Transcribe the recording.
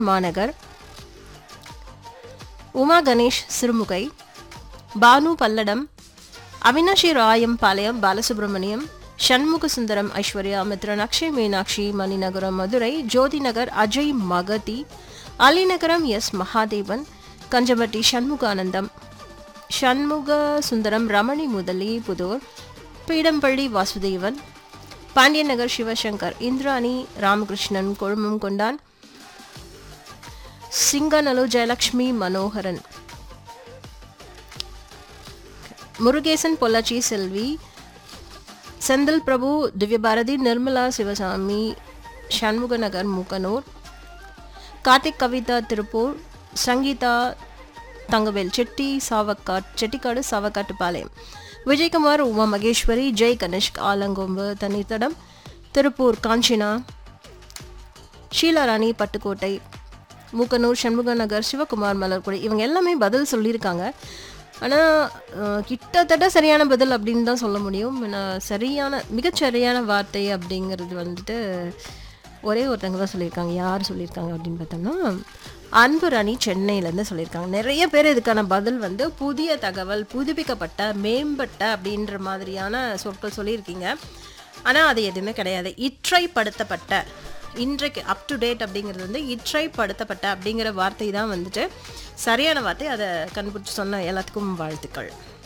மாநகர் உமா கணேஷ் சிறுமுகை பானு பல்லடம் அவினாஷி ராயம் பாளையம் பாலசுப்ரமணியம் சண்முக சுந்தரம் ஐஸ்வர்யா மித்ரன் அக்ஷய் மீனாட்சி மணிநகரம் மதுரை ஜோதி நகர் அஜய் மகதி அலிநகரம் எஸ் மகாதேவன் கஞ்சம்பட்டி சண்முகானந்தம் சண்முக சுந்தரம் ரமணி முதலி புதூர் பீடம்பள்ளி வாசுதேவன் பாண்டியன் நகர் சிவசங்கர் இந்திராணி ராமகிருஷ்ணன் கொழுமம் கொண்டான் சிங்கநல்லூர் ஜெயலக்ஷ்மி மனோகரன் முருகேசன் பொள்ளாச்சி செல்வி செந்தில் பிரபு திவ்யபாரதி நிர்மலா சிவசாமி சண்முக நகர் மூக்கனூர் கார்த்திக் கவிதா திருப்பூர் சங்கீதா தங்கவேல் செட்டி சாவக்காட் செட்டிக்காடு சாவக்காட்டுப்பாளையம் விஜயகுமார் உமா மகேஸ்வரி ஜெய் கணேஷ் ஆலங்கொம்பு தனித்தடம் திருப்பூர் காஞ்சினா ஷீலாராணி பட்டுக்கோட்டை மூக்கனூர் சண்முக நகர் சிவகுமார் மலர்குடி இவங்க எல்லாமே பதில் சொல்லியிருக்காங்க ஆனால் கிட்டத்தட்ட சரியான பதில் அப்படின்னு தான் சொல்ல முடியும் நான் சரியான மிகச்சரியான வார்த்தை அப்படிங்கிறது வந்துட்டு ஒரே ஒருத்தங்க தான் சொல்லியிருக்காங்க யார் சொல்லியிருக்காங்க அப்படின்னு பார்த்தோம்னா அன்பு ராணி சென்னையிலேருந்து சொல்லியிருக்காங்க நிறைய பேர் இதுக்கான பதில் வந்து புதிய தகவல் புதுப்பிக்கப்பட்ட மேம்பட்ட அப்படின்ற மாதிரியான சொற்கள் சொல்லியிருக்கீங்க ஆனால் அது எதுவுமே கிடையாது இற்றைப்படுத்தப்பட்ட இன்றைக்கு அப் டு டேட் அப்படிங்கிறது வந்து இற்றைப்படுத்தப்பட்ட அப்படிங்கிற வார்த்தை தான் வந்துட்டு சரியான வார்த்தை அதை கண்டுபிடிச்சி சொன்ன எல்லாத்துக்கும் வாழ்த்துக்கள்